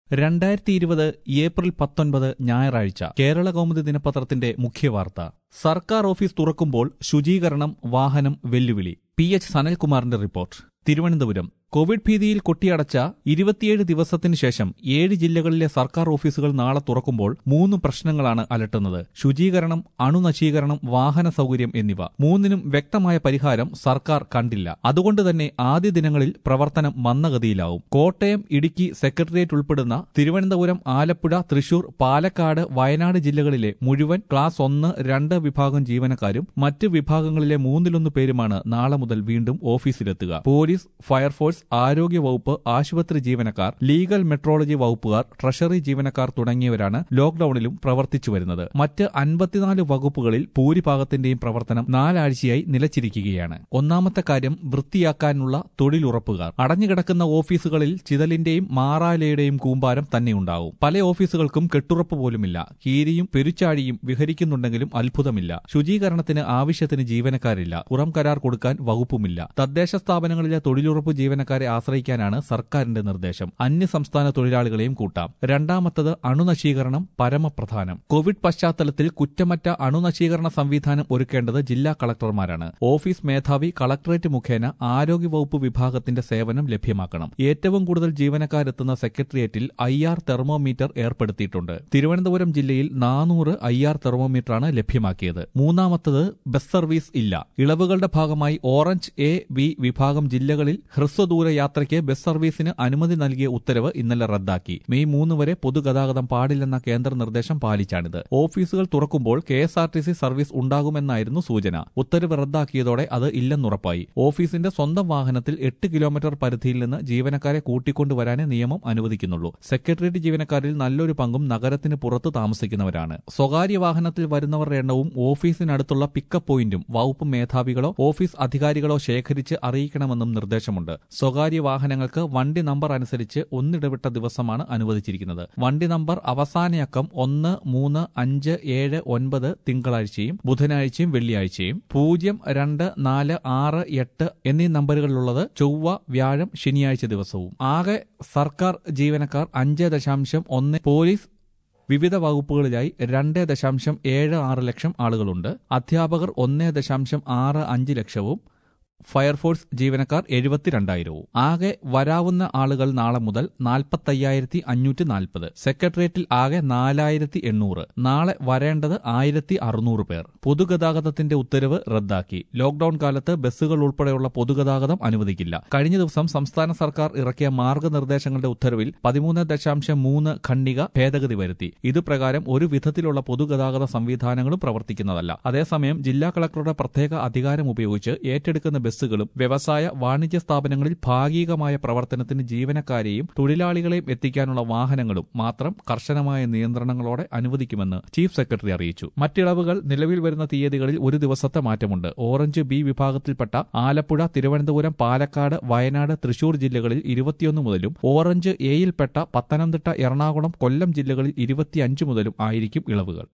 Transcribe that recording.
രണ്ടായിരത്തി ഇരുപത് ഏപ്രിൽ പത്തൊൻപത് ഞായറാഴ്ച കേരള കൗമുദി ദിനപത്രത്തിന്റെ മുഖ്യവാർത്ത സർക്കാർ ഓഫീസ് തുറക്കുമ്പോൾ ശുചീകരണം വാഹനം വെല്ലുവിളി പി എച്ച് സനൽകുമാറിന്റെ റിപ്പോർട്ട് തിരുവനന്തപുരം കോവിഡ് ഭീതിയിൽ കൊട്ടിയടച്ച ഇരുപത്തിയേഴ് ദിവസത്തിന് ശേഷം ഏഴ് ജില്ലകളിലെ സർക്കാർ ഓഫീസുകൾ നാളെ തുറക്കുമ്പോൾ മൂന്ന് പ്രശ്നങ്ങളാണ് അലട്ടുന്നത് ശുചീകരണം അണുനശീകരണം വാഹന സൗകര്യം എന്നിവ മൂന്നിനും വ്യക്തമായ പരിഹാരം സർക്കാർ കണ്ടില്ല അതുകൊണ്ട് തന്നെ ആദ്യ ദിനങ്ങളിൽ പ്രവർത്തനം മന്ദഗതിയിലാവും കോട്ടയം ഇടുക്കി സെക്രട്ടേറിയറ്റ് ഉൾപ്പെടുന്ന തിരുവനന്തപുരം ആലപ്പുഴ തൃശൂർ പാലക്കാട് വയനാട് ജില്ലകളിലെ മുഴുവൻ ക്ലാസ് ഒന്ന് രണ്ട് വിഭാഗം ജീവനക്കാരും മറ്റ് വിഭാഗങ്ങളിലെ മൂന്നിലൊന്ന് പേരുമാണ് നാളെ മുതൽ വീണ്ടും ഓഫീസിലെത്തുക പോലീസ് ഫയർഫോഴ്സ് ആരോഗ്യ വകുപ്പ് ആശുപത്രി ജീവനക്കാർ ലീഗൽ മെട്രോളജി വകുപ്പുകാർ ട്രഷറി ജീവനക്കാർ തുടങ്ങിയവരാണ് ലോക്ഡൌണിലും പ്രവർത്തിച്ചു വരുന്നത് മറ്റ് അൻപത്തിനാല് വകുപ്പുകളിൽ ഭൂരിഭാഗത്തിന്റെയും പ്രവർത്തനം നാലാഴ്ചയായി നിലച്ചിരിക്കുകയാണ് ഒന്നാമത്തെ കാര്യം വൃത്തിയാക്കാനുള്ള തൊഴിലുറപ്പുകാർ അടഞ്ഞുകിടക്കുന്ന ഓഫീസുകളിൽ ചിതലിന്റെയും മാറാലയുടെയും കൂമ്പാരം തന്നെയുണ്ടാവും പല ഓഫീസുകൾക്കും കെട്ടുറപ്പ് പോലുമില്ല കീരിയും പെരുച്ചാഴിയും വിഹരിക്കുന്നുണ്ടെങ്കിലും അത്ഭുതമില്ല ശുചീകരണത്തിന് ആവശ്യത്തിന് ജീവനക്കാരില്ല പുറം കരാർ കൊടുക്കാൻ വകുപ്പുമില്ല തദ്ദേശ സ്ഥാപനങ്ങളിലെ തൊഴിലുറപ്പ് ജീവനക്കാരെ ആശ്രയിക്കാനാണ് സർക്കാരിന്റെ നിർദ്ദേശം അന്യസംസ്ഥാന തൊഴിലാളികളെയും കൂട്ടാം രണ്ടാമത്തത് അണുനശീകരണം പരമപ്രധാനം കോവിഡ് പശ്ചാത്തലത്തിൽ കുറ്റമറ്റ അണുനശീകരണ സംവിധാനം ഒരുക്കേണ്ടത് ജില്ലാ കളക്ടർമാരാണ് ഓഫീസ് മേധാവി കളക്ടറേറ്റ് മുഖേന ആരോഗ്യവകുപ്പ് വിഭാഗത്തിന്റെ സേവനം ലഭ്യമാക്കണം ഏറ്റവും കൂടുതൽ ജീവനക്കാരെത്തുന്ന സെക്രട്ടേറിയറ്റിൽ ഐ ആർ തെർമോമീറ്റർ ഏർപ്പെടുത്തിയിട്ടുണ്ട് തിരുവനന്തപുരം ജില്ലയിൽ നാനൂറ് ഐ ആർ തെർമോമീറ്ററാണ് ലഭ്യമാക്കിയത് മൂന്നാമത്തത് ബസ് സർവീസ് ഇല്ല ഇളവുകളുടെ ഭാഗമായി ഓറഞ്ച് എ ബി വിഭാഗം ജില്ലകളിൽ ഹ്രസ്വദൂര യാത്രയ്ക്ക് ബസ് സർവീസിന് അനുമതി നൽകിയ ഉത്തരവ് ഇന്നലെ റദ്ദാക്കി മെയ് മൂന്ന് വരെ പൊതുഗതാഗതം പാടില്ലെന്ന കേന്ദ്ര നിർദ്ദേശം പാലിച്ചാണിത് ഓഫീസുകൾ തുറക്കുമ്പോൾ K S R T C service ഉണ്ടാകുമെന്നായിരുന്നു സൂചന ഉത്തരവ് റദ്ദാക്കിയതോടെ അത് ഇല്ലെന്നുറപ്പായി ഓഫീസിന്റെ സ്വന്തം വാഹനത്തിൽ എട്ട് കിലോമീറ്റർ പരിധിയിൽ നിന്ന് ജീവനക്കാരെ കൂട്ടിക്കൊണ്ടുവരാനേ നിയമം അനുവദിക്കുന്നുള്ളൂ സെക്രട്ടേറിയറ്റ് ജീവനക്കാരിൽ നല്ലൊരു പങ്കും നഗരത്തിന് പുറത്ത് താമസിക്കുന്നവരാണ് സ്വകാര്യ വാഹനത്തിൽ വരുന്നവരുടെ എണ്ണവും ഓഫീസിനടുത്തുള്ള പിക്കപ്പ് പോയിന്റും വകുപ്പ് മേധാവികളോ ഓഫീസ് അധികാരികളോ ശേഖരിച്ച് അറിയിക്കണമെന്നും നിർദ്ദേശമുണ്ട് സ്വകാര്യ വാഹനങ്ങൾക്ക് വണ്ടി നമ്പർ അനുസരിച്ച് ഒന്നിടവിട്ട ദിവസമാണ് അനുവദിച്ചിരിക്കുന്നത് വണ്ടി നമ്പർ അവസാനയക്കം ഒന്ന് മൂന്ന് അഞ്ച് ഏഴ് ഒൻപത് തിങ്കളാഴ്ചയും ബുധനാഴ്ചയും വെള്ളിയാഴ്ചയും പൂജ്യം രണ്ട് നാല് ആറ് എട്ട് എന്നീ നമ്പറുകളിലുള്ളത് ചൊവ്വ വ്യാഴം ശനിയാഴ്ച ദിവസവും ആകെ സർക്കാർ ജീവനക്കാർ അഞ്ച് ദശാംശം ഒന്ന് പോലീസ് വിവിധ വകുപ്പുകളിലായി രണ്ട് ദശാംശം ഏഴ് ആറ് ലക്ഷം ആളുകളുണ്ട് അധ്യാപകർ ഒന്ന് ദശാംശം ആറ് അഞ്ച് ലക്ഷവും ഫയർഫോഴ്സ് ജീവനക്കാർ എഴുപത്തിരണ്ടായിരവും ആകെ വരാവുന്ന ആളുകൾ നാളെ മുതൽ നാൽപ്പത്തയ്യായിരത്തി അഞ്ഞൂറ്റി നാൽപ്പത് സെക്രട്ടേറിയറ്റിൽ ആകെ നാലായിരത്തി എണ്ണൂറ് നാളെ വരേണ്ടത് ആയിരത്തി അറുന്നൂറ് പേർ പൊതുഗതാഗതത്തിന്റെ ഉത്തരവ് റദ്ദാക്കി ലോക്ഡൌൺ കാലത്ത് ബസ്സുകൾ ഉൾപ്പെടെയുള്ള പൊതുഗതാഗതം അനുവദിക്കില്ല കഴിഞ്ഞ ദിവസം സംസ്ഥാന സർക്കാർ ഇറക്കിയ മാർഗനിർദ്ദേശങ്ങളുടെ ഉത്തരവിൽ പതിമൂന്ന് ദശാംശം മൂന്ന് ഖണ്ഡിക ഭേദഗതി വരുത്തി ഇതുപ്രകാരം ഒരു വിധത്തിലുള്ള പൊതുഗതാഗത സംവിധാനങ്ങളും പ്രവർത്തിക്കുന്നതല്ല അതേസമയം ജില്ലാ കളക്ടറുടെ പ്രത്യേക അധികാരം ഉപയോഗിച്ച് ഏറ്റെടുക്കുന്ന ബസ്സുകളും വ്യവസായ വാണിജ്യ സ്ഥാപനങ്ങളിൽ ഭാഗികമായ പ്രവർത്തനത്തിന് ജീവനക്കാരെയും തൊഴിലാളികളെയും എത്തിക്കാനുള്ള വാഹനങ്ങളും മാത്രം കർശനമായ നിയന്ത്രണങ്ങളോടെ അനുവദിക്കുമെന്ന് ചീഫ് സെക്രട്ടറി അറിയിച്ചു മറ്റിളവുകൾ നിലവിൽ വരുന്ന തീയതികളിൽ ഒരു ദിവസത്തെ മാറ്റമുണ്ട് ഓറഞ്ച് ബി വിഭാഗത്തിൽപ്പെട്ട ആലപ്പുഴ തിരുവനന്തപുരം പാലക്കാട് വയനാട് തൃശൂർ ജില്ലകളിൽ ഇരുപത്തിയൊന്ന് മുതലും ഓറഞ്ച് എയിൽപ്പെട്ട പത്തനംതിട്ട എറണാകുളം കൊല്ലം ജില്ലകളിൽ ഇരുപത്തിയഞ്ച് മുതലും ആയിരിക്കും ഇളവുകൾ